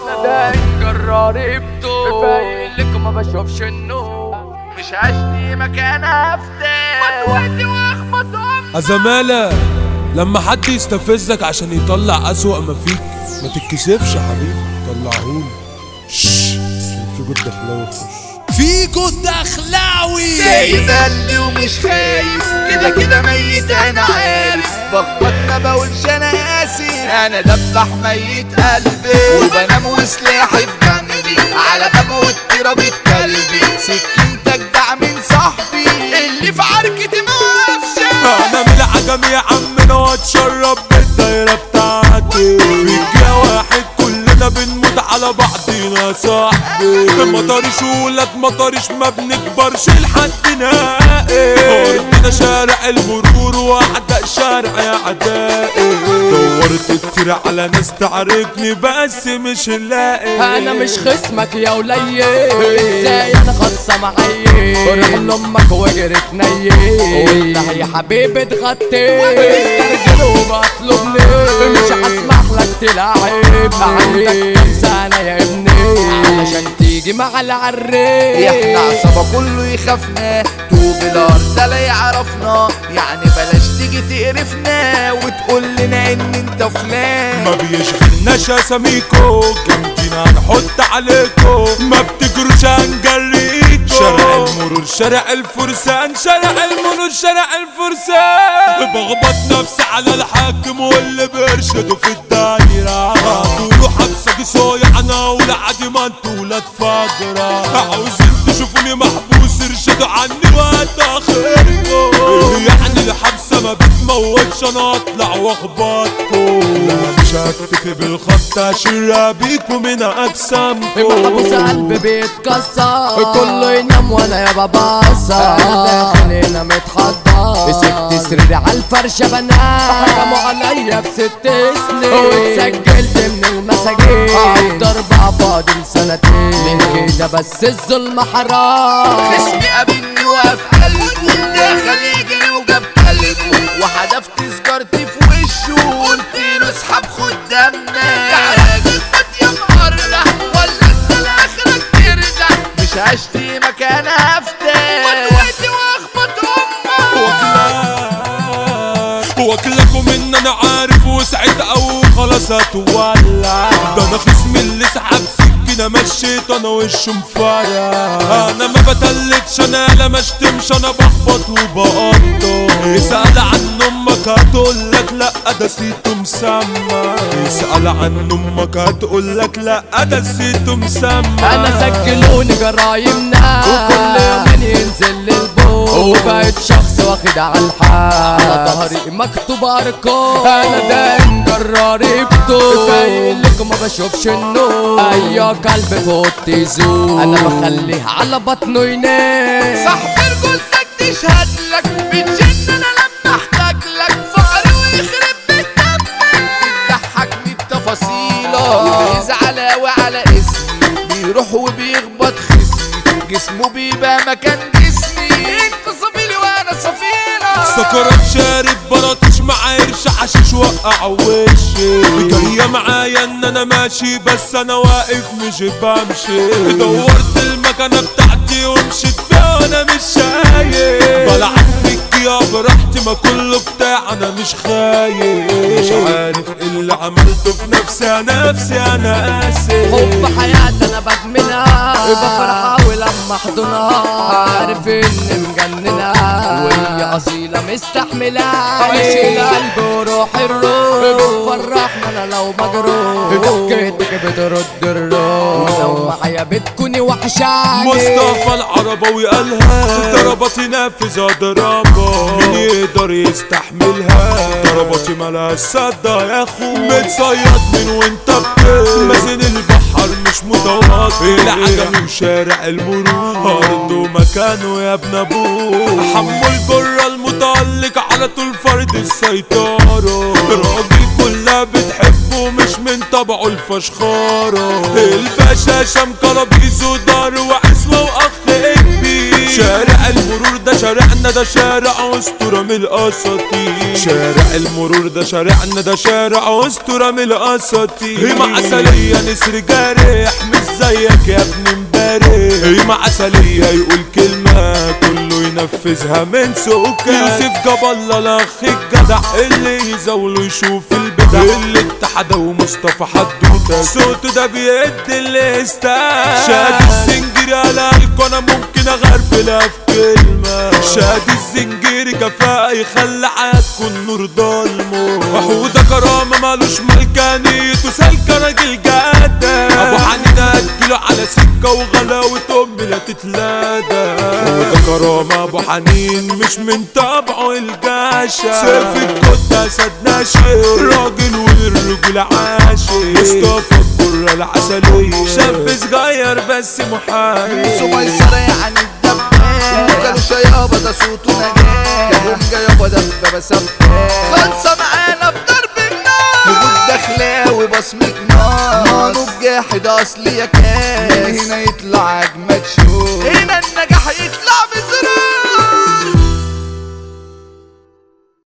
انا دايم جراربته فايق لكم ما بشوفش النور مش هشتي مكان افتح مدوتي واخبط امي زمالة لما حد يستفزك عشان يطلع أسوأ ما فيك ما تتكسفش يا حبيبي طلعهولي شش عشان في جد دخلاوي يخش في جد دخلاوي سايب قلبي ومش خايف كده كده ميت انا عارف بخبط ما بقولش انا اسف انا دبح ميت قلبي وبنام وسلاحي في جنبي على باب والترابة قلبي سكينتك دع من صاحبي اللي في عركتي ما وقفش انا من العجم يا عمنا واتشرب بالدايرة بتاعتي فيك يا واحد كلنا بنموت على بعضينا يا صاحبي مطرش ولاد مطرش ما بنكبرش لحد نهائي ارضنا شارع المرور واعداء شارع يا عدائي دورت كتير على ناس تعرفني بس مش لاقي انا مش خصمك يا وليل ازاي انا خاصه معايا رغم امك وجرت نيل والله يا حبيبي اتغطيت بسترجل وبطلب ليه مش هسمح لك تلعب عندك كام سنه يا ابني علشان تيجي مع العريس احنا عصابة كله يخافنا طوب الارض لا يعرفنا يعني بلاش تيجي تقرفنا وتقول لنا ان انت فلان ما بيشغلناش اساميكو جامدين هنحط عليكو ما بتجروش هنجريكو شارع المرور شارع الفرسان شارع المرور شارع الفرسان بخبط نفسي على الحاكم واللي بيرشدوا في الدايرة هتقولوا حبسة صايعنا ولا عادي ما انتوا ولاد فجرة عاوزين تشوفوني محبوس ارشدوا عني واتاخركم يعني الحبسة ما بتموتش انا اطلع واخبطكم لا مش هكتفي بالخط اشيل بيكم من اجسامكم محبوس قلبي بيتكسر كله ينام وانا يا ببصر داخل هنا متحضر سبت سريري على الفرشة بنام حكموا عليا بست سنين واتسجلت من المساجين عالضرب فاضل سنتين من كده بس الظلم حرام اسمي قابلني وقف قلبه دخل يجري وجاب قلبه وحدفت سجارتي في وشه وقلت له اسحب خد دمنا تعالى جلبت يا مقرح ولا انت لاخرك ترجع مش هشتي مكان هفتح ودوتي واخبط امك واكلكم ان انا عارف وسعيد او خلاص هتولع ده انا خصمي اللي سحب سكينة مشيت انا وشه مفرع انا ما بتلتش انا لا ما اشتمش انا بخبط وبقطع يسأل عن امك هتقولك لا ده سيته مسمى يسأل عن امك هتقولك لا ده سيته مسمى انا سجلوني جرايمنا وكل يومين ينزل للبوت وبقيت شخص واخد على الحال على ظهري مكتوب ارقام انا دايم جراربته فايق لكم ما بشوفش النور ايوه كلب فوت تزور انا بخليه على بطنه ينام صاحب رجولتك تشهد لك بتجن انا لما احتاج لك فقر ويخرب بيت دمك بتضحكني بتفاصيله بيزعل قوي على اسمي بيروح وبيخبط خصمي جسمه بيبقى مكان جسمي انت صفيلي وانا صفيلة سكرات شارب بلاطش مع قرش حشيش وقع وشي جاية معايا ان انا ماشي بس انا واقف مش بمشي دورت المكانة بتاعتي ومشيت بيها وانا مش شايف بلعب فيك يا براحتي ما كله بتاع انا مش خايف مش عارف إيه اللي عملته في نفسي انا نفسي انا اسف حب حياتي انا بدمنها بفرحها ولما احضنها عارف اني مجننها وهي اصيله مستحملها بشيل قلبي وروحي الروح بتفرحني انا لو مجروح ضحكتك بترد الروح لو معايا بتكوني وحشاني مصطفى العربوي قالها ضربتي نافذة ضربة مين يقدر يستحملها ضربتي ملهاش صدى يا اخو متصيد من وانت بتطير مازن البحر مش متواصل العجمي وشارع المرور ارضه مكانه يا ابن ابوه حمو الجرة المتألق على طول فرد السيطرة راجل كلها بتحبه مش من طبعه الفشخارة الباشا شام كرابيس ودار وعزوة واخ كبير شارع المرور ده شارعنا ده شارع اسطورة من الاساطير شارع المرور ده شارعنا ده شارع اسطورة من الاساطير هي عسلية نسر جارح مش زيك يا ابن امبارح هي عسلية يقول كلمة كله ينفذها من سوكا يوسف جاب الله الاخ الجدع اللي يزاوله يشوف البدع اللي اتحدى ومصطفى حدوته صوته ده بيدي اللي يستاهل شاد الزنجير على انا ممكن اغربلها في كلمة شاد الزنجير كفاءة يخلي حياتكم نور ضلمه وحودة كرامة مالوش ملكانيته سالكة راجل جادة ابو حنين اديله على سكة وغلاوة امي لا تتلادى وده كرامة ابو حنين مش من طبعه الجاشة سيف الكتة اسد ناشر راجل والرجل عاشر مصطفى الدرة العسلية شاب صغير بس محامي سميسرة يعني الدبان وكانوا شيابة ده صوته نجاة كابونجا يابا ده ده بسفاح خلصة معانا بضرب النار وجود دخلاوي بصمة نار مانو بجاحد اصلي يا كاس من هنا يطلع اجمد شو هنا النجاح